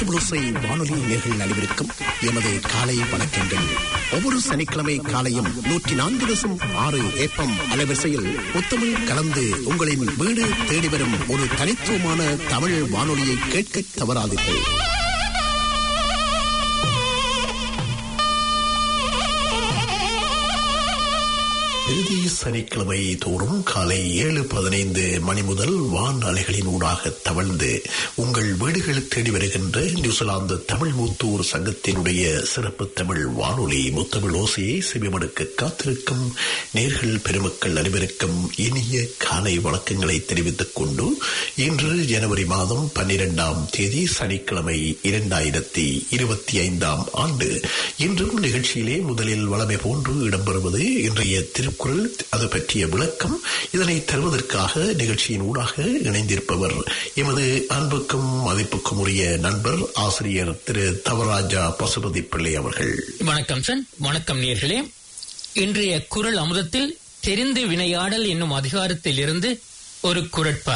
முத்தமிழோசை வானொலி நேர்கள் அனைவருக்கும் எமது காலை வணக்கங்கள் ஒவ்வொரு சனிக்கிழமை காலையும் நூற்றி நான்கு தசம் ஆறு ஏப்பம் அலைவரிசையில் முத்தமிழ் கலந்து உங்களின் வீடு தேடி வரும் ஒரு தனித்துவமான தமிழ் வானொலியை கேட்க தவறாதீர்கள் இறுதி சனிக்கிழமை தோறும் காலை ஏழு பதினைந்து மணி முதல் வான் அலைகளின் ஊடாக தவழ்ந்து உங்கள் வீடுகள் தேடி வருகின்ற நியூசிலாந்து தமிழ் மூத்தூர் சங்கத்தினுடைய சிறப்பு தமிழ் வானொலி முத்தமிழ் ஓசையை செவிமடுக்க காத்திருக்கும் நேர்கள் பெருமக்கள் அனைவருக்கும் இனிய காலை வணக்கங்களை தெரிவித்துக் கொண்டு இன்று ஜனவரி மாதம் பன்னிரெண்டாம் தேதி சனிக்கிழமை இரண்டாயிரத்தி இருபத்தி ஐந்தாம் ஆண்டு இன்றும் நிகழ்ச்சியிலே முதலில் வளமை போன்று இடம்பெறுவது இன்றைய திருக்குறள் அது பற்றிய விளக்கம் இதனை தருவதற்காக நிகழ்ச்சியின் ஊடாக இணைந்திருப்பவர் எமது அன்புக்கும் மதிப்புக்கும் உரிய நண்பர் ஆசிரியர் திரு தவராஜா பசுபதி பிள்ளை அவர்கள் வணக்கம் சன் வணக்கம் நேர்களே இன்றைய குரல் அமுதத்தில் தெரிந்து வினையாடல் என்னும் அதிகாரத்தில் இருந்து ஒரு குரட்பா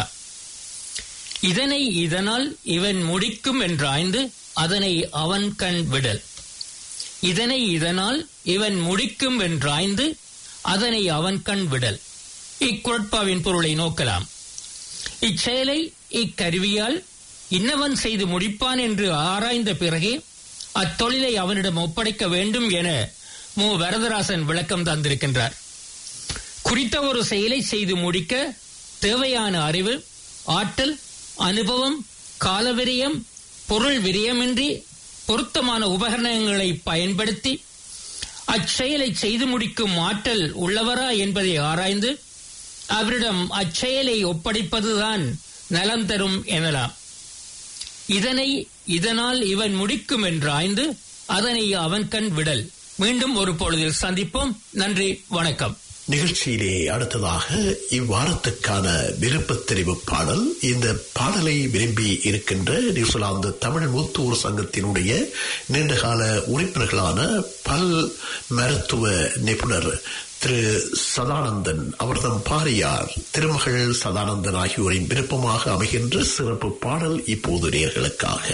இதனை இதனால் இவன் முடிக்கும் என்றாய்ந்து அதனை அவன் கண் விடல் இதனை இதனால் இவன் முடிக்கும் என்றாய்ந்து அதனை அவன் கண் விடல் இக்குரட்பாவின் பொருளை நோக்கலாம் இச்செயலை இக்கருவியால் இன்னவன் செய்து முடிப்பான் என்று ஆராய்ந்த பிறகே அத்தொழிலை அவனிடம் ஒப்படைக்க வேண்டும் என மு வரதராசன் விளக்கம் தந்திருக்கின்றார் குறித்த ஒரு செயலை செய்து முடிக்க தேவையான அறிவு ஆற்றல் அனுபவம் காலவிரயம் பொருள் விரயமின்றி பொருத்தமான உபகரணங்களை பயன்படுத்தி அச்செயலை செய்து முடிக்கும் ஆற்றல் உள்ளவரா என்பதை ஆராய்ந்து அவரிடம் அச்செயலை ஒப்படைப்பதுதான் நலம் தரும் எனலாம் இதனை இதனால் இவன் முடிக்கும் என்றாய்ந்து அதனை அவன் கண் விடல் மீண்டும் ஒரு பொழுதில் சந்திப்போம் நன்றி வணக்கம் நிகழ்ச்சியிலே அடுத்ததாக இவ்வாரத்துக்கான விருப்பத் தெரிவு பாடல் இந்த பாடலை விரும்பி இருக்கின்ற நியூசிலாந்து தமிழ் மூத்தூர் சங்கத்தினுடைய நீண்டகால உறுப்பினர்களான பல் மருத்துவ நிபுணர் திரு சதானந்தன் அவர்தம் பாரியார் திருமகள் சதானந்தன் ஆகியோரின் விருப்பமாக அமைகின்ற சிறப்பு பாடல் இப்போது நேர்களுக்காக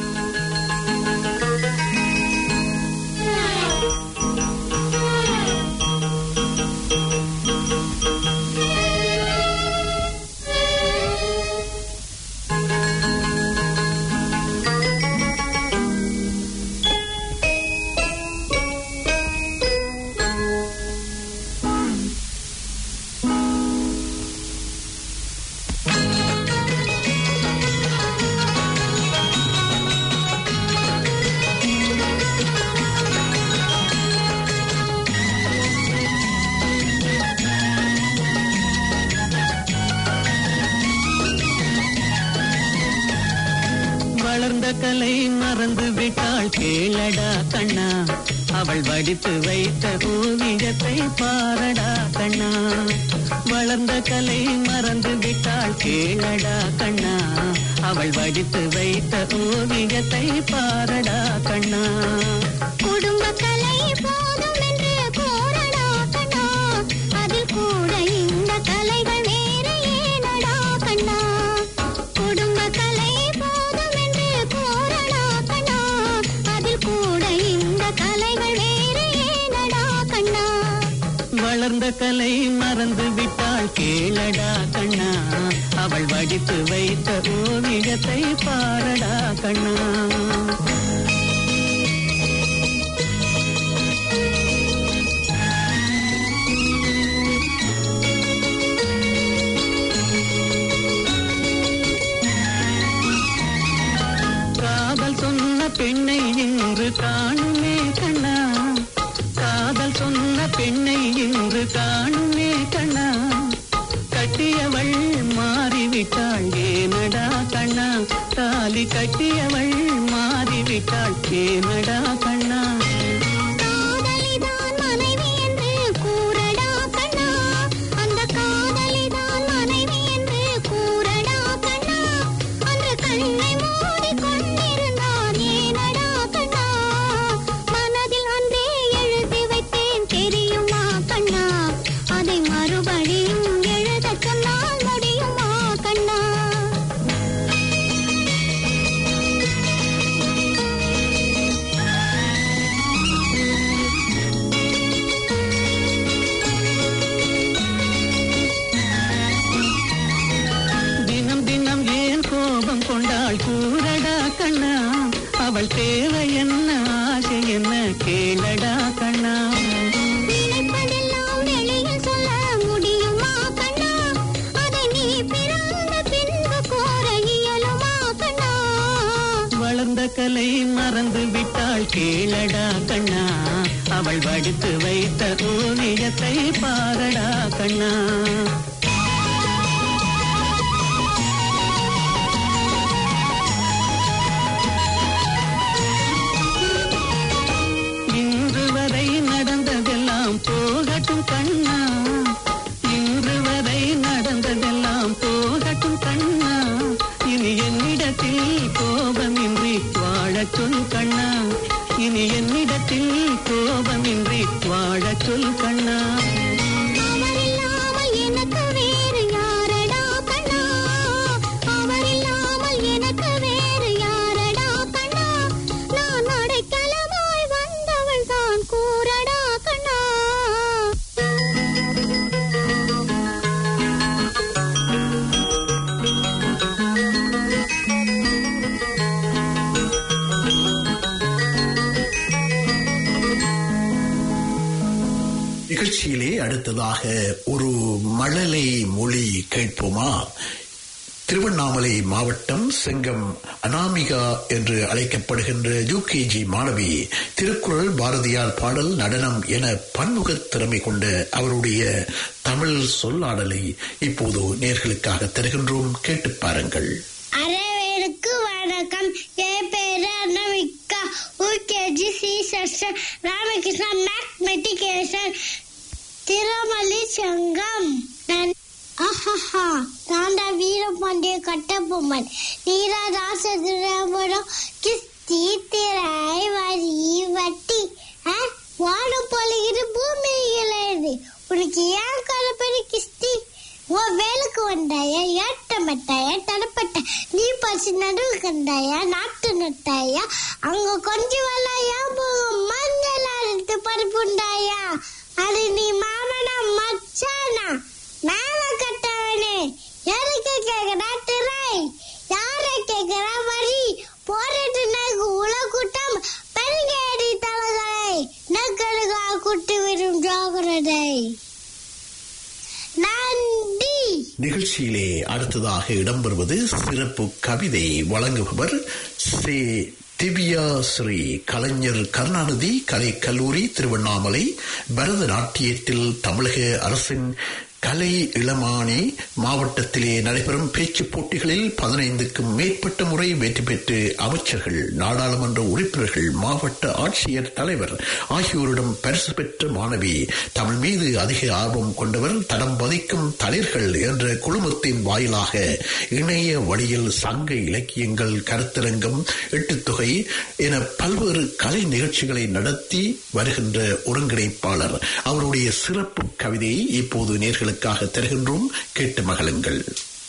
வளர்ந்த கலை மறந்து விட்டாள் கேளடா கண்ணா அவள் வடித்து வைத்த ஓவியத்தை பாரடா கண்ணா வளர்ந்த கலை மறந்து விட்டாள் கேளடா கண்ணா அவள் வடித்து வைத்த ஓவியத்தை பாரடா கண்ணா குடும்ப கலை போதும் என்று கூறடா கண்ணா அதில் கூட இந்த கலைகள் வேறு ஏனடா கண்ணா குடும்ப கலை போதும் என்று கூறடா கண்ணா அதில் கூட இந்த கலைகள் வேறு ஏனடா கண்ணா வளர்ந்த கலை மறந்து விட்டாள் கேளடா கண்ணா அவள் வடித்து வைத்த ஓவியத்தை பாரடா கண்ணா காதல் சொன்ன பெண்ணை இன்று காணுமே கண்ணா காதல் சொன்ன பெண்ணை இன்று காணுமே கண்ணா கட்டியவள் மாறிவிட்டாள் ஏனடா கண்ணா தாலி கட்டியவள் மாறிவிட்டாள் ஏனடா கண்ணா காதலிதான் மனைவி என்று கூறடா கண்ணா அந்த காதலிதான் மனைவி என்று கூறடா கண்ணா அன்று கண்ணை மூடி கொண்டிருந்தான் ஏனடா கண்ணா மனதில் அன்றே எழுதி வைத்தேன் தெரியுமா கண்ணா அதை மறுபடியும் எழுதச் சொன்னால் முடியுமா கண்ணா கேளடா கண்ணா அவள் வடித்து வைத்த ஓவியத்தை பாரடா கண்ணா இன்று வரை நடந்ததெல்லாம் போகட்டும் கண்ணா இன்று வரை நடந்ததெல்லாம் போகட்டும் கண்ணா இனி என்னிடத்தில் கோபமின்றி வாழச் சொல் கண்ணா இனி என்னிடத்தில் கோபமின்றி வாழச் சொல் கண்ணா அவரில்லாமல் எனக்கு வேறு யாரடா கண்ணா அவரில்லாமல் எனக்கு வேறு யாரடா கண்ணா நான் அடைக்கலமாய் வந்தவள் தான் கூறடா கண்ணா நிகழ்ச்சியிலே அடுத்ததாக ஒரு மழலை மொழி கேட்போமா திருவண்ணாமலை மாவட்டம் செங்கம் அனாமிகா என்று அழைக்கப்படுகின்ற யூகேஜி மாணவி திருக்குறள் பாரதியார் பாடல் நடனம் என பன்முக திறமை கொண்ட அவருடைய தமிழ் சொல்லாடலை இப்போது நேர்களுக்காக தருகின்றோம் கேட்டு பாருங்கள் அரைவேலுக்கு வணக்கம் என் பேரு Anamika UKG C section Ramakrishna matriculation திருமலி சங்கம் நான் ஆஹாஹா நான் தான் வீரபாண்டிய கட்டபொம்மன் நீராதாசபுரம் கிஸ்தி திரை வரி வட்டி ஆ? வானம் பொழுகிற பூமி இளையது உனக்கு ஏன் கலப்படி கிஸ்தி உன் வேலைக்கு வந்தாயா ஏட்ட மட்டாயா தடப்பட்ட நீ பசி நடுவு கண்டாயா நாட்டு நட்டாயா அங்க கொஞ்சம் வல்லாயா போகும் மஞ்சள் அறுத்து பருப்புண்டாயா அது நீ மாமனா மச்சானா மேல கட்டவனே எதுக்கு கேக்குறா திரை யாரை கேக்குறா வரி போராட்டு நகு உலகூட்டம் பெருங்கேடி தலைகளை நக்கலுகா குட்டி விடும் ஜாகிரதை நன்றி நிகழ்ச்சியிலே அடுத்ததாக இடம்பெறுவது சிறப்பு கவிதை வழங்குபவர் சே திவ்யா ஸ்ரீ கலைஞர் கருணாநிதி கலை கல்லூரி திருவண்ணாமலை பரதநாட்டியத்தில் தமிழக அரசின் கலை இளமானி மாவட்டத்திலே நடைபெறும் பேச்சுப் போட்டிகளில் பதினைந்துக்கும் மேற்பட்ட முறை வெற்றி பெற்று அமைச்சர்கள் நாடாளுமன்ற உறுப்பினர்கள் மாவட்ட ஆட்சியர் தலைவர் ஆகியோரிடம் பரிசு பெற்ற மாணவி தமிழ் மீது அதிக ஆர்வம் கொண்டவர் தடம் பதிக்கும் தளிர்கள் என்ற குழுமத்தின் வாயிலாக இணைய வழியில் சங்க இலக்கியங்கள் கருத்தரங்கம் எட்டுத்தொகை என பல்வேறு கலை நிகழ்ச்சிகளை நடத்தி வருகின்ற ஒருங்கிணைப்பாளர் அவருடைய சிறப்பு கவிதையை இப்போது நேர்களுக்காக தருகின்றோம் கேட்டு மகளுங்கள்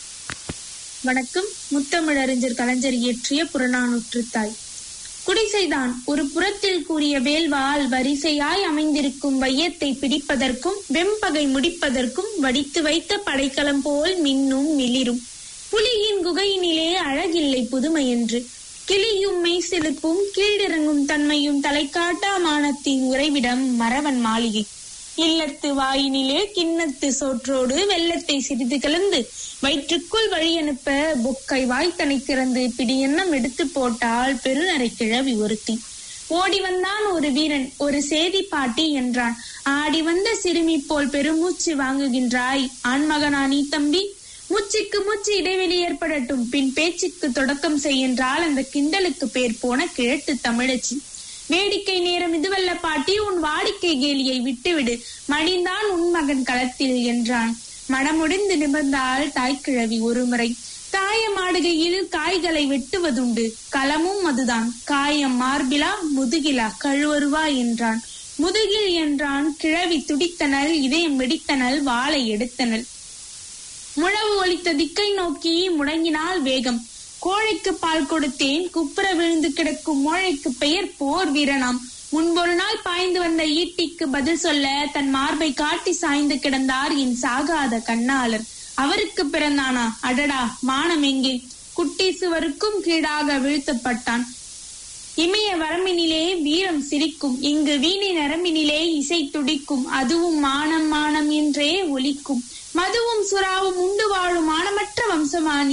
வணக்கம் முத்தமிழறிஞர் கலைஞர் இயற்றிய புறநானூற்று தாய் குடிசைதான் ஒரு புறத்தில் கூறிய வேல்வாள் வரிசையாய் அமைந்திருக்கும் வையத்தை பிடிப்பதற்கும் வெம்பகை முடிப்பதற்கும் வடித்து வைத்த படைக்கலம் போல் மின்னும் மிளிரும் புலியின் குகையினிலே அழகில்லை புதுமை என்று கிளியும் மெய்சிலிப்பும் கீழிறங்கும் தன்மையும் தலைக்காட்டா மானத்தின் உறைவிடம் மறவன் மாளிகை இல்லத்து வாயினிலே கிண்ணத்து சோற்றோடு வெள்ளத்தை சிறிது கலந்து வயிற்றுக்குள் வழி அனுப்ப பொக்கை வாய்த்தனை திறந்து பிடியெண்ணம் எடுத்து போட்டால் பெருநரை கிழவி ஒருத்தி ஓடி வந்தான் ஒரு வீரன் ஒரு சேதி பாட்டி என்றான் ஆடி வந்த சிறுமி போல் பெருமூச்சு வாங்குகின்றாய் ஆண்மகனா நீ தம்பி மூச்சுக்கு மூச்சு இடைவெளி ஏற்படட்டும் பின் பேச்சுக்கு தொடக்கம் செய்கின்றால் அந்த கிண்டலுக்கு பேர் போன கிழட்டு தமிழச்சி வேடிக்கை நேரம் இதுவல்ல பாட்டி உன் வாடிக்கை கேலியை விட்டுவிடு மடிந்தான் உன் மகன் களத்தில் என்றான் மனமுடிந்து நிமிர்ந்தாள் தாய்க்கிழவி ஒருமுறை தாயமாடுகையில் காய்களை வெட்டுவதுண்டு களமும் அதுதான் காயம் மார்பிலா முதுகிலா கழுவருவா என்றான் முதுகில் என்றான் கிழவி துடித்தனள் இதயம் வெடித்தனள் வாளை எடுத்தனள் முழவு ஒலித்த திக்கை நோக்கி முடங்கினாள் வேகம் கோழைக்கு பால் கொடுத்தேன் குப்புற விழுந்து கிடக்கும் மோழைக்கு பெயர் போர் வீரனாம் முன்பொரு நாள் பாய்ந்து வந்த ஈட்டிக்கு பதில் சொல்ல தன் மார்பை காட்டி சாய்ந்து கிடந்தார் என் சாகாத கண்ணாளர் அவருக்கு பிறந்தானா அடடா மானம் எங்கே குட்டி சுவருக்கும் கீழாக வீழ்த்தப்பட்டான் இமய வரம்பினிலே வீரம் சிரிக்கும் இங்கு வீணை நரம்பினிலே இசை துடிக்கும் அதுவும் மானம் மானம் என்றே ஒலிக்கும் மதுவும் சுறாவும் உண்டு வாழும் மானமற்ற வம்சமானி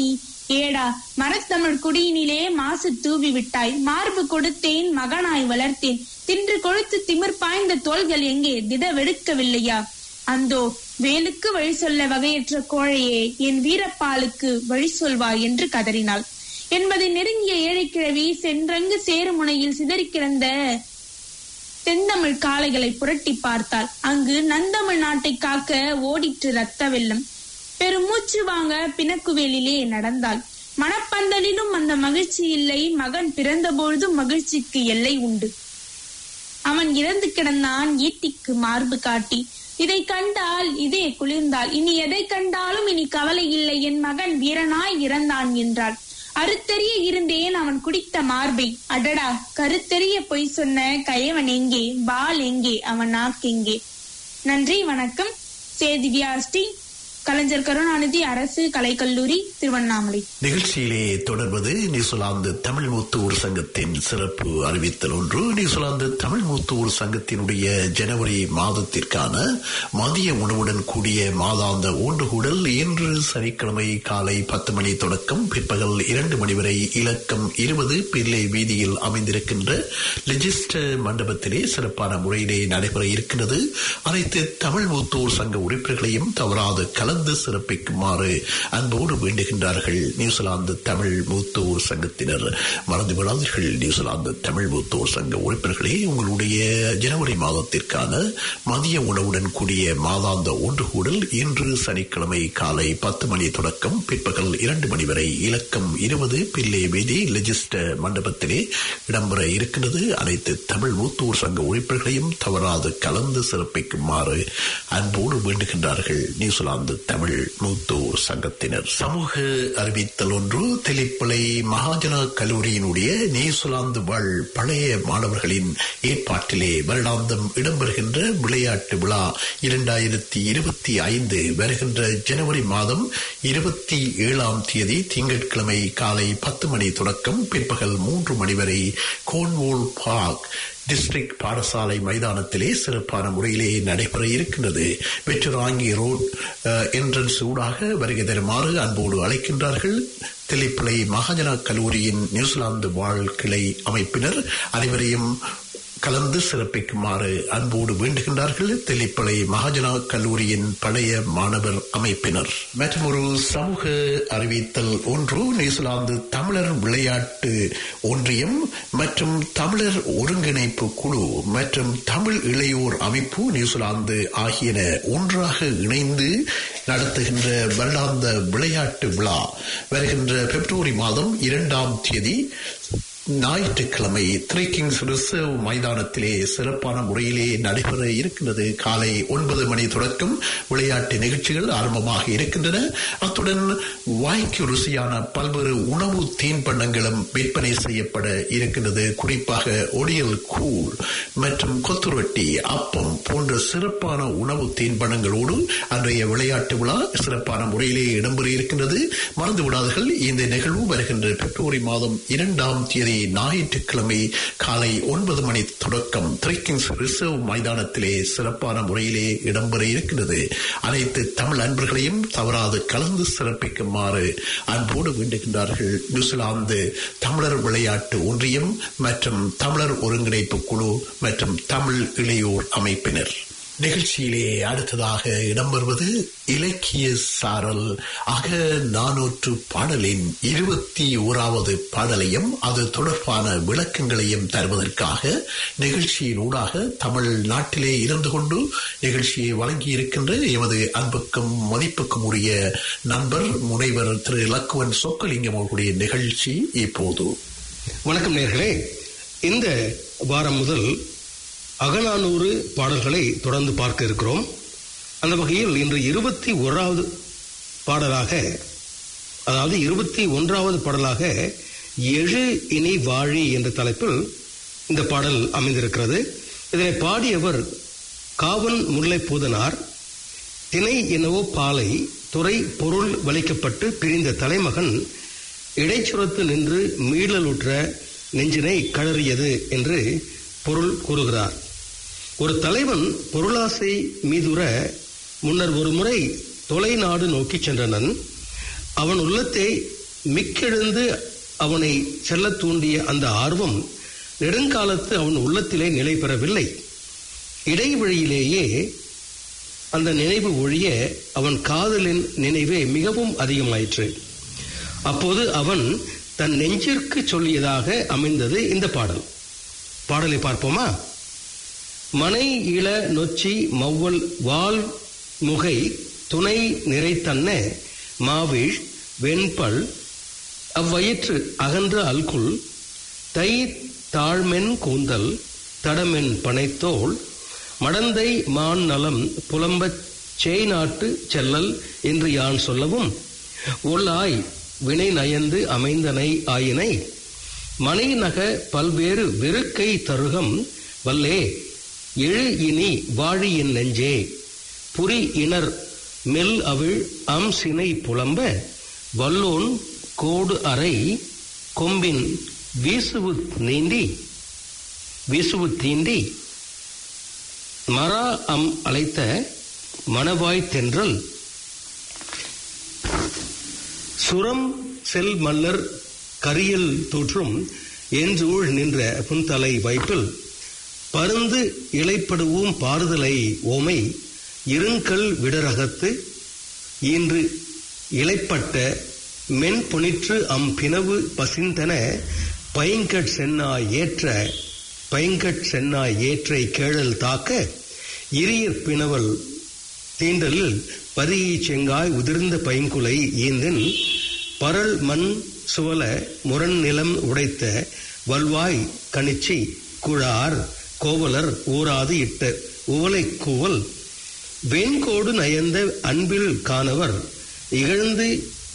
ஏடா மரத்தமிழ் குடியினிலே மாசு தூவி விட்டாய் மார்பு கொடுத்தேன் மகனாய் வளர்த்தேன் தின்று கொழுத்து திமிர் பாய்ந்த தோள்கள் எங்கே திட வெடுக்கவில்லையா அந்தோ வேலுக்கு வழி சொல்ல வகையற்ற கோழையே என் வீரப்பாலுக்கு வழி சொல்வாய் என்று கதறினாள் என்பதை நெருங்கிய ஏழைக்கிழவி சென்றங்கு சேருமுனையில் சிதறி கிடந்த தென்தமிழ் காளைகளை புரட்டி பார்த்தாள் அங்கு நந்தமிழ் நாட்டை காக்க ஓடிற்று ரத்த வெள்ளம் பெருமூச்சு வாங்க பிணக்குவேலிலே நடந்தாள் மணப்பந்தலிலும் அந்த மகிழ்ச்சி இல்லை மகன் பிறந்தபொழுதும் மகிழ்ச்சிக்கு எல்லை உண்டு அவன் இறந்து கிடந்தான் ஈட்டிக்கு மார்பு காட்டி இதை கண்டால் இதே குளிர்ந்தாள் இனி எதை கண்டாலும் இனி கவலை இல்லை என் மகன் வீரனாய் இறந்தான் என்றாள் அறுத்தெறிய இருந்தேன் அவன் குடித்த மார்பை அடடா கருத்தெறிய பொய் சொன்ன கயவன் எங்கே பால் எங்கே அவன் நாக்கெங்கே நன்றி வணக்கம் சேதிவியா ஸ்ரீ கலைஞர் கருணாநிதி அரசு கலைக்கல்லூரி திருவண்ணாமலை நிகழ்ச்சியிலே தொடர்வது நியூசிலாந்து தமிழ் மூத்தூர் சங்கத்தின் சிறப்பு அறிவித்தல் ஒன்று நியூசிலாந்து தமிழ் மூத்தூர் சங்கத்தினுடைய ஜனவரி மாதத்திற்கான மதிய உணவுடன் கூடிய மாதாந்த ஊன்றுகூடல் இன்று சனிக்கிழமை காலை பத்து மணி தொடக்கம் பிற்பகல் இரண்டு மணி வரை இலக்கம் இருபது பிள்ளை வீதியில் அமைந்திருக்கின்ற லெஜிஸ்டர் மண்டபத்திலே சிறப்பான முறையிலே நடைபெற இருக்கின்றது அனைத்து தமிழ் மூத்தூர் சங்க உறுப்பினர்களையும் தவறாது கலந்து சிறப்பிக்குமாறு அன்போடு வேண்டுகின்றார்கள் நியூசிலாந்து தமிழ் மூத்தோர் சங்கத்தினர் மறந்து விடாதீர்கள் நியூசிலாந்து தமிழ் மூத்தோர் சங்க உறுப்பினர்களே உங்களுடைய ஜனவரி மாதத்திற்கான மதிய உணவுடன் கூடிய மாதாந்த ஒன்றுகூடல் இன்று சனிக்கிழமை காலை பத்து மணி தொடக்கம் பிற்பகல் இரண்டு மணி வரை இலக்கம் இருபது பிள்ளை வீதி லெஜிஸ்டர் மண்டபத்திலே இடம்பெற இருக்கின்றது அனைத்து தமிழ் மூத்தோர் சங்க உறுப்பினர்களையும் தவறாது கலந்து சிறப்பிக்குமாறு அன்போடு வேண்டுகின்றார்கள் நியூசிலாந்து தமிழ் மூத்தோர் சங்கத்தினர் சமூக அறிவித்தல் ஒன்று தெளிப்பளை மகாஜன கல்லூரியினுடைய நியூசிலாந்து வாழ் பழைய மாணவர்களின் ஏற்பாட்டிலே வருடாந்தம் இடம்பெறுகின்ற விளையாட்டு விழா இரண்டாயிரத்தி இருபத்தி ஐந்து வருகின்ற ஜனவரி மாதம் இருபத்தி ஏழாம் தேதி திங்கட்கிழமை காலை பத்து மணி தொடக்கம் பிற்பகல் மூன்று மணி வரை கோன்வோல் பார்க் டிஸ்ட்ரிக்ட் பாடசாலை மைதானத்திலே சிறப்பான முறையிலே நடைபெற இருக்கின்றது வெற்றுராங்கி ரோட் என்ட்ரன்ஸ் ஊடாக வருகை தருமாறு அன்போடு அழைக்கின்றார்கள் தெளிப்பிளை மகாஜனா கல்லூரியின் நியூசிலாந்து வாழ் கிளை அமைப்பினர் அனைவரையும் கலந்து சிறப்பிக்குமாறு அன்போடு வேண்டுகின்றார்கள் தெளிப்பளை மகாஜனா கல்லூரியின் பழைய மாணவர் அமைப்பினர் மற்றும் ஒரு சமூக அறிவித்தல் ஒன்று நியூசிலாந்து தமிழர் விளையாட்டு ஒன்றியம் மற்றும் தமிழர் ஒருங்கிணைப்பு குழு மற்றும் தமிழ் இளையோர் அமைப்பு நியூசிலாந்து ஆகியன ஒன்றாக இணைந்து நடத்துகின்ற வருடாந்த விளையாட்டு விழா வருகின்ற பிப்ரவரி மாதம் இரண்டாம் தேதி ஞாயிற்றுக்கிழமை த்ரீ கிங்ஸ் ரிசர்வ் மைதானத்திலே சிறப்பான முறையிலே நடைபெற இருக்கின்றது காலை ஒன்பது மணி தொடக்கம் விளையாட்டு நிகழ்ச்சிகள் ஆரம்பமாக இருக்கின்றன அத்துடன் வாய்க்கு ருசியான பல்வேறு உணவு தீன்பண்டங்களும் விற்பனை செய்யப்பட இருக்கின்றது குறிப்பாக ஒடியல் கூழ் மற்றும் கொத்துரொட்டி அப்பம் போன்ற சிறப்பான உணவு தீன்பண்டங்களோடு அன்றைய விளையாட்டு விழா சிறப்பான முறையிலே இடம்பெற இருக்கின்றது மறந்து விடாதீர்கள் இந்த நிகழ்வு வருகின்ற பிப்ரவரி மாதம் இரண்டாம் தேதி ஞாயிற்றுக்கிழமை காலை ஒன்பது மணி தொடக்கம் த்ரிக்கிங்ஸ் ரிசர்வ் மைதானத்திலே சிறப்பான முறையிலே இடம்பெற இருக்கின்றது அனைத்து தமிழ் அன்பர்களையும் தவறாது கலந்து சிறப்பிக்குமாறு அன்போடு வேண்டுகின்றார்கள் நியூசிலாந்து தமிழர் விளையாட்டு ஒன்றியம் மற்றும் தமிழர் ஒருங்கிணைப்பு குழு மற்றும் தமிழ் இளையோர் அமைப்பினர் நிகழ்ச்சியிலே அடுத்ததாக இடம்பெறுவது இலக்கிய சாரல் அக நானூற்று பாடலின் இருபத்தி ஓராவது பாடலையும் அது தொடர்பான விளக்கங்களையும் தருவதற்காக நிகழ்ச்சியினூடாக தமிழ் நாட்டிலே இருந்து கொண்டு நிகழ்ச்சியை வழங்கியிருக்கின்ற எமது அன்புக்கும் மதிப்புக்கும் உரிய நண்பர் முனைவர் திரு இலக்குவன் சொக்கலிங்கம் அவர்களுடைய நிகழ்ச்சி இப்போது வணக்கம் நேர்களே இந்த வாரம் முதல் அகநானூறு பாடல்களை தொடர்ந்து பார்க்க இருக்கிறோம் அந்த வகையில் இன்று இருபத்தி ஓராவது பாடலாக அதாவது இருபத்தி ஒன்றாவது பாடலாக எழு இனி வாழி என்ற தலைப்பில் இந்த பாடல் அமைந்திருக்கிறது இதனை பாடியவர் காவன் முல்லை பூதனார் திணை என்னவோ பாலை துறை பொருள் வலிக்கப்பட்டு பிரிந்த தலைமகன் இடைச்சுரத்து நின்று மீளலுற்ற நெஞ்சினை கழறியது என்று பொருள் கூறுகிறார் ஒரு தலைவன் பொருளாசை மீதுற முன்னர் ஒரு முறை தொலைநாடு நோக்கி சென்றனன் அவன் உள்ளத்தை மிக்கெழுந்து அவனை செல்லத் தூண்டிய அந்த ஆர்வம் நெடுங்காலத்து அவன் உள்ளத்திலே நிலை பெறவில்லை இடைவழியிலேயே அந்த நினைவு ஒழிய அவன் காதலின் நினைவே மிகவும் அதிகமாயிற்று அப்போது அவன் தன் நெஞ்சிற்கு சொல்லியதாக அமைந்தது இந்த பாடல் பாடலை பார்ப்போமா மனை இள நொச்சி மவ்வல் வால் முகை துணை நிறைத்தன்ன மாவிழ் வெண்பல் அவ்வயிற்று அகன்ற அல்குல் தை தாழ்மென் கூந்தல் தடமென் பனைத்தோள் மடந்தை மான் நலம் புலம்பச் சேய் நாட்டு செல்லல் என்று யான் சொல்லவும் ஒல்லாய் வினை நயந்து அமைந்தனை ஆயினை மனை நக பல்வேறு வெறுக்கை தருகம் வல்லே எழு இனி வாழி என் நெஞ்சே புரி இணர் மெல் அவிழ் அம் சினை புலம்ப வல்லோன் கோடு அறை கொம்பின் வீசுவு நீந்தி வீசுவு தீண்டி மரா அம் அழைத்த மணவாய் தென்றல் சுரம் செல் மல்லர் கரியல் தோற்றும் என்றூழ் நின்ற புன்தலை வைப்பில் பருந்து இலைப்படுவும் பாறுதலை ஓமை இருங்கல் விடரகத்து இன்று இலைப்பட்ட மென் புனிற்று அம் பினவு பசிந்தன பைங்கட் சென்னாய் ஏற்ற பைங்கட் சென்னாய் ஏற்றை கேழல் தாக்க இரியற் பிணவல் தீண்டலில் பரியை செங்காய் உதிர்ந்த பைங்குலை ஈந்தின் பரல் மண் சுவல முரண் நிலம் உடைத்த வல்வாய் கணிச்சி குழார் கோவலர் ஊராது இட்ட உவலை கூவல் வெண்கோடு நயந்த அன்பில் காணவர் இகழ்ந்து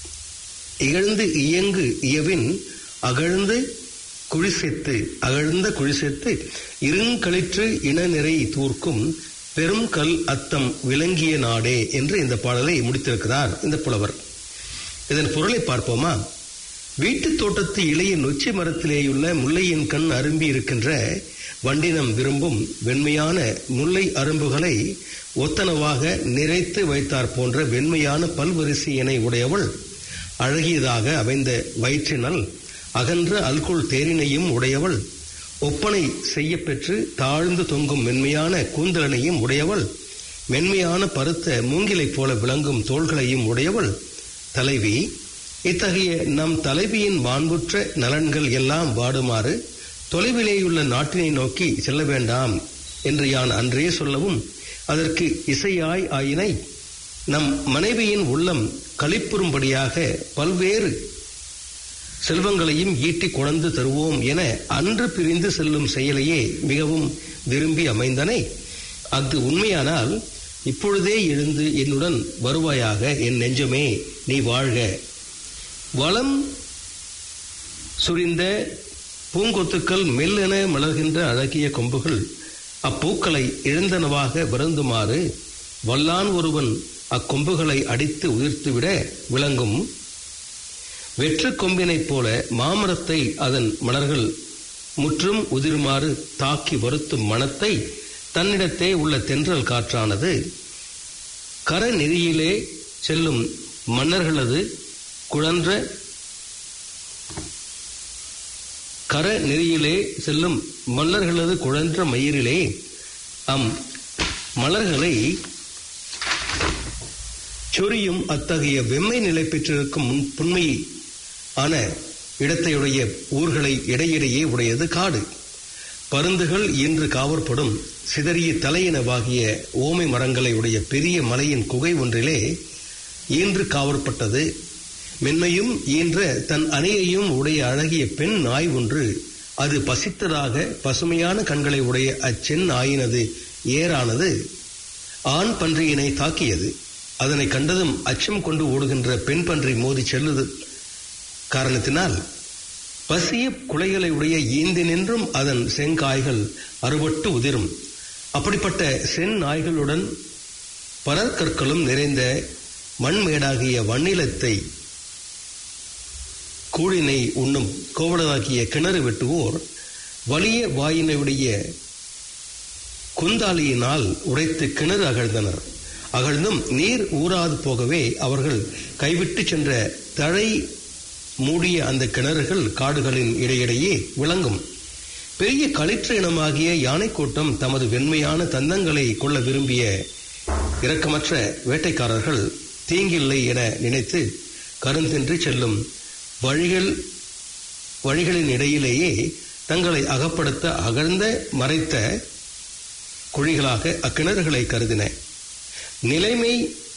இகழ்ந்து இயங்கு இயவின் அகழ்ந்து குழிசெத்து அகழ்ந்த குழிசெத்து இருங்களிற்று இனநிறை தூர்க்கும் பெரும் கல் அத்தம் விளங்கிய நாடே என்று இந்த பாடலை முடித்திருக்கிறார் இந்த புலவர் இதன் பொருளை பார்ப்போமா வீட்டுத் தோட்டத்து இளைய நொச்சி மரத்திலேயுள்ள முல்லையின் கண் அரும்பி இருக்கின்ற வண்டினம் விரும்பும் வெண்மையான முல்லை அரும்புகளை ஒத்தனவாக நிறைத்து வைத்தார் போன்ற வெண்மையான பல்வரிசையினை உடையவள் அழகியதாக அமைந்த வயிற்றினல் அகன்ற அல்குள் தேரினையும் உடையவள் ஒப்பனை செய்ய பெற்று தாழ்ந்து தொங்கும் மென்மையான கூந்தலனையும் உடையவள் மென்மையான பருத்த மூங்கிலைப் போல விளங்கும் தோள்களையும் உடையவள் தலைவி இத்தகைய நம் தலைவியின் மாண்புற்ற நலன்கள் எல்லாம் வாடுமாறு தொலைவிலேயுள்ள நாட்டினை நோக்கி செல்ல வேண்டாம் என்று யான் அன்றே சொல்லவும் அதற்கு இசையாய் ஆயினை நம் மனைவியின் உள்ளம் களிப்புறும்படியாக பல்வேறு செல்வங்களையும் ஈட்டி கொணர்ந்து தருவோம் என அன்று பிரிந்து செல்லும் செயலையே மிகவும் விரும்பி அமைந்தனை அது உண்மையானால் இப்பொழுதே எழுந்து என்னுடன் வருவாயாக என் நெஞ்சமே நீ வாழ்க வளம் சுரிந்த பூங்கொத்துக்கள் மெல்லென மலர்கின்ற அழகிய கொம்புகள் அப்பூக்களை இழந்தனவாக வருந்துமாறு வல்லான் ஒருவன் அக்கொம்புகளை அடித்து உதிர்த்துவிட விளங்கும் வெற்று கொம்பினைப் போல மாமரத்தை அதன் மலர்கள் முற்றும் உதிருமாறு தாக்கி வருத்தும் மனத்தை தன்னிடத்தே உள்ள தென்றல் காற்றானது கர நெறியிலே செல்லும் மன்னர்களது குழன்ற கர நெறியிலே செல்லும் மல்லர்களது குழன்ற மயிரிலே அம் மலர்களை சொரியும் அத்தகைய வெம்மை நிலை பெற்றிருக்கும் முன் புண்மை ஆன இடத்தையுடைய ஊர்களை இடையிடையே உடையது காடு பருந்துகள் இன்று காவற்படும் சிதறிய தலையினவாகிய ஓமை மரங்களை உடைய பெரிய மலையின் குகை ஒன்றிலே ஈன்று காவற்பட்டது மென்மையும் ஈன்ற தன் அணையையும் உடைய அழகிய பெண் நாய் ஒன்று அது பசித்ததாக பசுமையான கண்களை உடைய அச்செண் நாயினது ஏறானது ஆண் பன்றியினை தாக்கியது அதனை கண்டதும் அச்சம் கொண்டு ஓடுகின்ற பெண் பன்றி மோதி செல்லுது காரணத்தினால் பசிய குலைகளை உடைய ஈந்தி நின்றும் அதன் செங்காய்கள் அறுபட்டு உதிரும் அப்படிப்பட்ட சென் நாய்களுடன் பரற்கற்களும் நிறைந்த மண்மேடாகிய வன்னிலத்தை கூழினை உண்ணும் கோவலனாகிய கிணறு வெட்டுவோர் வலிய வாயினையுடைய குந்தாலியினால் உடைத்து கிணறு அகழ்ந்தனர் அகழ்ந்தும் நீர் ஊறாது போகவே அவர்கள் கைவிட்டு சென்ற தழை மூடிய அந்த கிணறுகள் காடுகளின் இடையிடையே விளங்கும் பெரிய களிற்று இனமாகிய யானை கூட்டம் தமது வெண்மையான தந்தங்களை கொள்ள விரும்பிய இரக்கமற்ற வேட்டைக்காரர்கள் தீங்கில்லை என நினைத்து கருந்தின்றி செல்லும் வழிகள் வழிகளின் இடையிலேயே தங்களை அகப்படுத்த அகழ்ந்த மறைத்த குழிகளாக அக்கிணறுகளை கருதின நிலைமை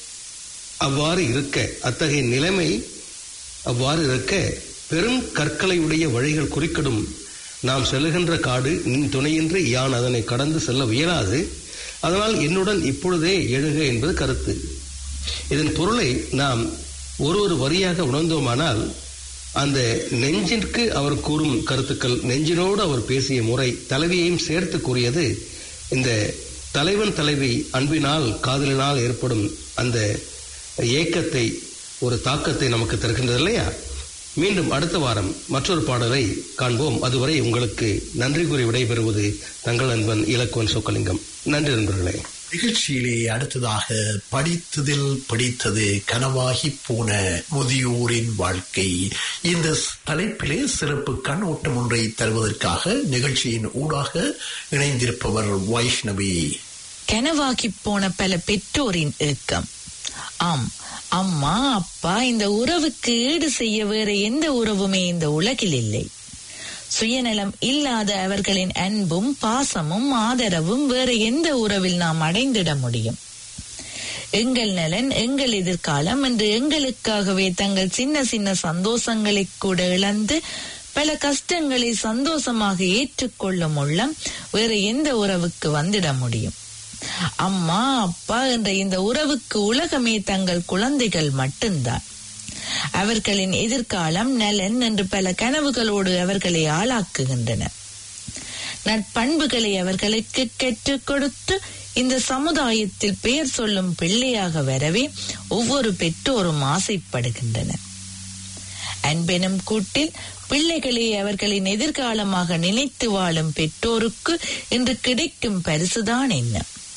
அவ்வாறு இருக்க அத்தகைய நிலைமை அவ்வாறு இருக்க பெரும் கற்களையுடைய வழிகள் குறுக்கிடும் நாம் செல்லுகின்ற காடு நின் துணையின்றி யான் அதனை கடந்து செல்ல இயலாது அதனால் என்னுடன் இப்பொழுதே எழுக என்பது கருத்து இதன் பொருளை நாம் ஒரு ஒரு வரியாக உணர்ந்தோமானால் அந்த நெஞ்சிற்கு அவர் கூறும் கருத்துக்கள் நெஞ்சினோடு அவர் பேசிய முறை தலைவியையும் சேர்த்து கூறியது இந்த தலைவன் தலைவி அன்பினால் காதலினால் ஏற்படும் அந்த ஏக்கத்தை ஒரு தாக்கத்தை நமக்கு தருகின்றது இல்லையா மீண்டும் அடுத்த வாரம் மற்றொரு பாடலை காண்போம் அதுவரை உங்களுக்கு நன்றி கூறி விடைபெறுவது தங்கள் நண்பன் இலக்குவன் சொக்கலிங்கம் நன்றி நண்பர்களே நிகழ்ச்சியிலே அடுத்ததாக படித்ததில் பிடித்தது கனவாகி போன முதியோரின் வாழ்க்கை இந்த தலைப்பிலே சிறப்பு கண்ணோட்டம் ஒன்றை தருவதற்காக நிகழ்ச்சியின் ஊடாக இணைந்திருப்பவர் வைஷ்ணவி கனவாகி போன பல பெற்றோரின் ஏக்கம் ஆம் அம்மா அப்பா இந்த உறவுக்கு ஈடு செய்ய வேற எந்த உறவுமே இந்த உலகில் இல்லை சுயநலம் இல்லாத அவர்களின் அன்பும் பாசமும் ஆதரவும் வேற எந்த உறவில் நாம் அடைந்திட முடியும் எங்கள் நலன் எங்கள் எதிர்காலம் என்று எங்களுக்காகவே தங்கள் சின்ன சின்ன சந்தோஷங்களை கூட இழந்து பல கஷ்டங்களை சந்தோஷமாக ஏற்றுக்கொள்ளும் உள்ளம் வேற எந்த உறவுக்கு வந்துட முடியும் அம்மா அப்பா என்ற இந்த உறவுக்கு உலகமே தங்கள் குழந்தைகள் மட்டும்தான் அவர்களின் எதிர்காலம் நலன் என்று பல கனவுகளோடு அவர்களை ஆளாக்குகின்றன நட்பண்புகளை அவர்களுக்கு கற்றுக் கொடுத்து இந்த சமுதாயத்தில் பெயர் சொல்லும் பிள்ளையாக வரவே ஒவ்வொரு பெற்றோரும் ஆசைப்படுகின்றனர் அன்பெனும் கூட்டில் பிள்ளைகளை அவர்களின் எதிர்காலமாக நினைத்து வாழும் பெற்றோருக்கு இன்று கிடைக்கும் பரிசுதான் என்ன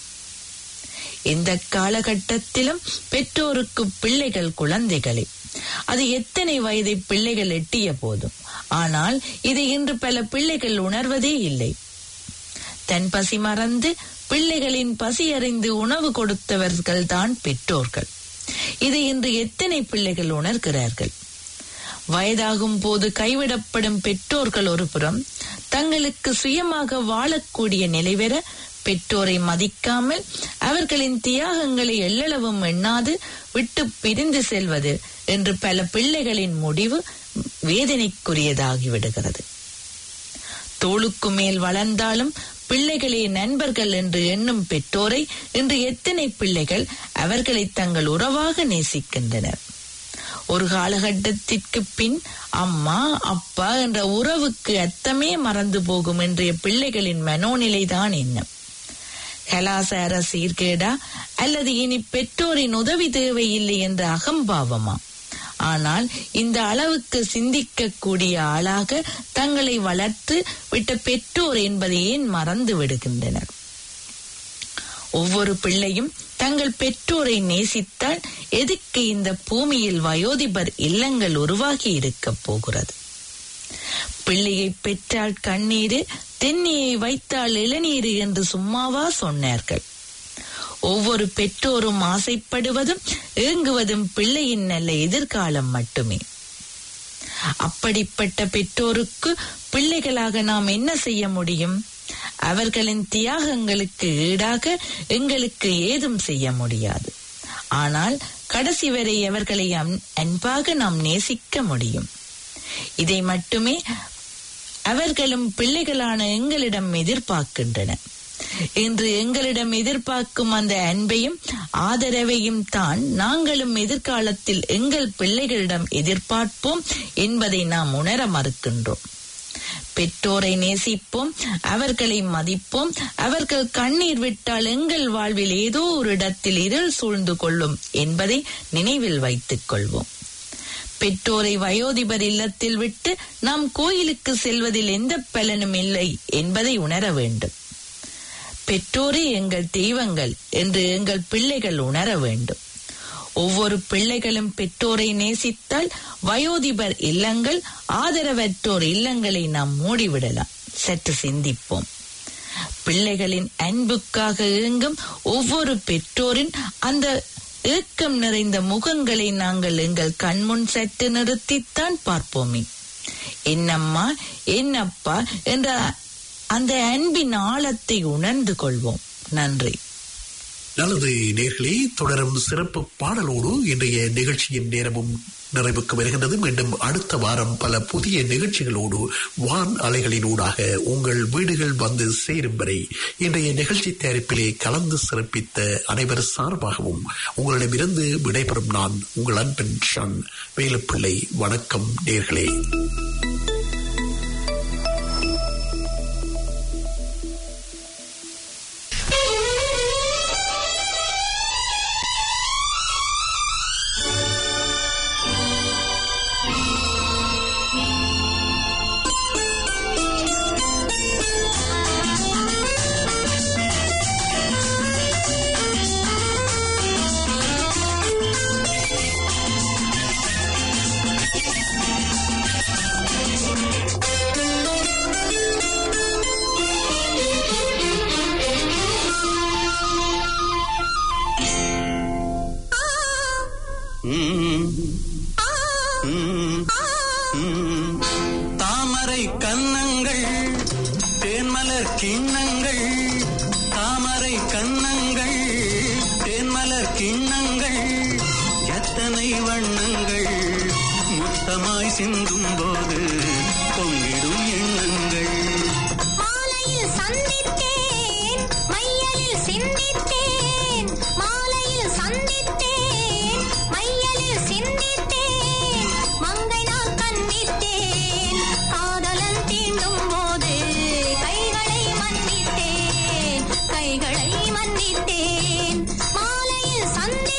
இந்த காலகட்டத்திலும் பெற்றோருக்கு பிள்ளைகள் குழந்தைகளே அது எத்தனை வயதை பிள்ளைகள் எட்டிய போதும் ஆனால் இதை இன்று பல பிள்ளைகள் உணர்வதே இல்லை தன் பசி மறந்து பிள்ளைகளின் பசி அறிந்து உணவு கொடுத்தவர்கள் தான் பெற்றோர்கள் இதை இன்று எத்தனை பிள்ளைகள் உணர்கிறார்கள் வயதாகும் போது கைவிடப்படும் பெற்றோர்கள் ஒருபுறம் தங்களுக்கு சுயமாக வாழக்கூடிய நிலைவர பெற்றோரை மதிக்காமல் அவர்களின் தியாகங்களை எள்ளளவும் எண்ணாது விட்டு பிரிந்து செல்வது என்று பல பிள்ளைகளின் முடிவு வேதனைக்குரியதாகிவிடுகிறது தோளுக்கு மேல் வளர்ந்தாலும் பிள்ளைகளே நண்பர்கள் என்று எண்ணும் பெற்றோரை இன்று எத்தனை பிள்ளைகள் அவர்களை தங்கள் உறவாக நேசிக்கின்றனர் ஒரு காலகட்டத்திற்கு பின் அம்மா அப்பா என்ற உறவுக்கு அர்த்தமே மறந்து போகும் இன்றைய பிள்ளைகளின் மனோநிலைதான் என்ன கலாசார சீர்கேடா அல்லது இனி பெற்றோரின் உதவி தேவையில்லை என்ற அகம்பாவமா ஆனால் இந்த அளவுக்கு சிந்திக்கக்கூடிய ஆளாக தங்களை வளர்த்து விட்ட பெற்றோர் என்பதை ஏன் மறந்து விடுகின்றனர் ஒவ்வொரு பிள்ளையும் தங்கள் பெற்றோரை நேசித்தால் எதுக்கு இந்த பூமியில் வயோதிபர் இல்லங்கள் உருவாகி இருக்க போகிறது பிள்ளையை பெற்றால் கண்ணீரு தென்னியை வைத்தால் இளநீரு என்று சும்மாவா சொன்னார்கள் ஒவ்வொரு பெற்றோரும் ஆசைப்படுவதும் ஏங்குவதும் பிள்ளையின் நல்ல எதிர்காலம் மட்டுமே அப்படிப்பட்ட பெற்றோருக்கு பிள்ளைகளாக நாம் என்ன செய்ய முடியும் அவர்களின் தியாகங்களுக்கு ஈடாக எங்களுக்கு ஏதும் செய்ய முடியாது ஆனால் கடைசி வரை அவர்களை அன்பாக நாம் நேசிக்க முடியும் இதை மட்டுமே அவர்களும் பிள்ளைகளான எங்களிடம் எதிர்பார்க்கின்றன இன்று எங்களிடம் எதிர்பார்க்கும் அந்த அன்பையும் ஆதரவையும் தான் நாங்களும் எதிர்காலத்தில் எங்கள் பிள்ளைகளிடம் எதிர்பார்ப்போம் என்பதை நாம் உணர மறுக்கின்றோம் பெற்றோரை நேசிப்போம் அவர்களை மதிப்போம் அவர்கள் கண்ணீர் விட்டால் எங்கள் வாழ்வில் ஏதோ ஒரு இடத்தில் இருள் சூழ்ந்து கொள்ளும் என்பதை நினைவில் வைத்துக் கொள்வோம் பெற்றோரை வயோதிபர் இல்லத்தில் விட்டு நாம் கோயிலுக்கு செல்வதில் எந்த பலனும் இல்லை என்பதை உணர வேண்டும் பெற்றோரே எங்கள் தெய்வங்கள் என்று எங்கள் பிள்ளைகள் உணர வேண்டும் ஒவ்வொரு பிள்ளைகளும் பெற்றோரை நேசித்தால் வயோதிபர் இல்லங்கள் ஆதரவற்றோர் இல்லங்களை நாம் மூடிவிடலாம் சற்று சிந்திப்போம் பிள்ளைகளின் அன்புக்காக ஏங்கும் ஒவ்வொரு பெற்றோரின் அந்த ஏக்கம் நிறைந்த முகங்களை நாங்கள் எங்கள் கண்முன் சற்று நிறுத்தித்தான் பார்ப்போமே என்னம்மா என்னப்பா என்ற அந்த அன்பின் ஆழத்தை உணர்ந்து கொள்வோம் நன்றி நல்லது நேர்களே தொடரும் சிறப்பு பாடலோடு இன்றைய நிகழ்ச்சியின் நேரமும் நிறைவுக்கு வருகின்றது மீண்டும் அடுத்த வாரம் பல புதிய நிகழ்ச்சிகளோடு வான் அலைகளினூடாக உங்கள் வீடுகள் வந்து சேரும் வரை இன்றைய நிகழ்ச்சி தயாரிப்பிலே கலந்து சிறப்பித்த அனைவர் சார்பாகவும் உங்களிடமிருந்து விடைபெறும் நான் உங்கள் அன்பன் ஷான் வேலுப்பிள்ளை வணக்கம் நேர்களே தாமரை கன்னங்கள் தேன்மலர் கிண்ணங்கள் தாமரை கன்னங்கள் தேன்மலர் கிண்ணங்கள் எத்தனை வண்ணங்கள் முத்தமாய் சிந்தும் போது பொங்கிடும் எண்ணங்கள் மாலையில் சந்தித்தேன் மையலில் சிந்தித்தேன் மாலையில் சந்தித்தேன் மையலில் சிந்தித்தேன் மங்கை நாள் கண்டித்தேன் காதலன் தீண்டும் போது கைகளை மன்னித்தேன் கைகளை மன்னித்தேன் மாலையில்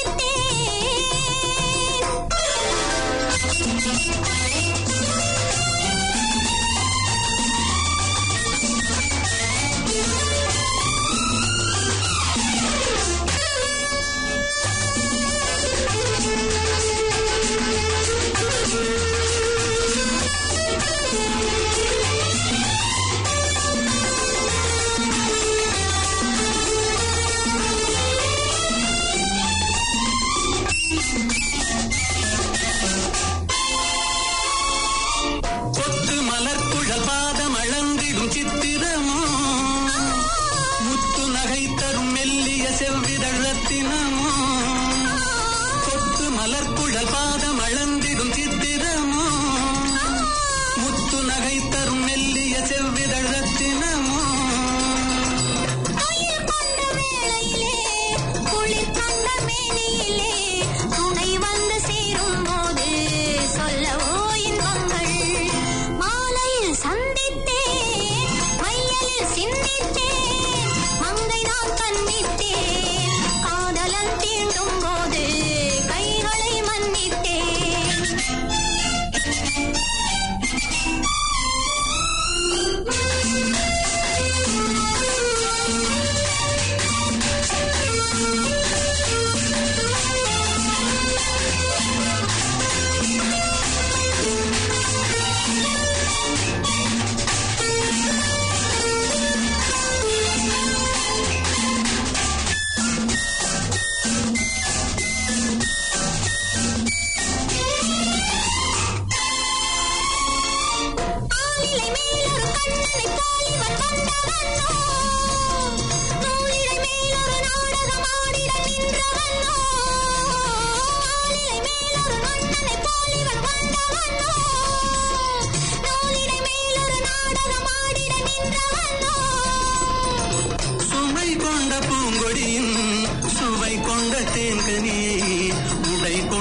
கொத்து மலர் குழல் பாதம் அளந்திடும் சித்திரமோ முத்து நகை தரும் மெல்லிய செவ்விதழ் ரத்தினமோ கொத்து மலர் குழல் பாதம் அளந்திடும் சித்திரமோ முத்து நகை தரும் மெல்லிய செவ்விதழ் ரத்தினமோ துயில் கொண்ட வேளையிலே, குளிர் கண்ட மேனியிலே, துணை வந்து சேரும் போது சொல்லவோ இன்பங்கள். மாலையில் சந்தித்தேன், மையலில் சிந்தித்தேன், மங்கை நான் கண்ணித்தேன், காதலன் தீண்டும் போது கைகளை மன்னித்தேன் ஆலிலை மேலொரு கண்ணனை போல் இவன் வந்தவனோ நூலிழை மேலொரு நாடகம் ஆடிட நின்றவனோ ஆலிலை மேலொரு மன்னனை போல் இவன் வந்தவனோ நூலிழை மேலொரு நாடகம் ஆடிட நின்றவனோ சுமை கொண்ட பூங்கொடியின் சுவை கொண்ட தேன்கனி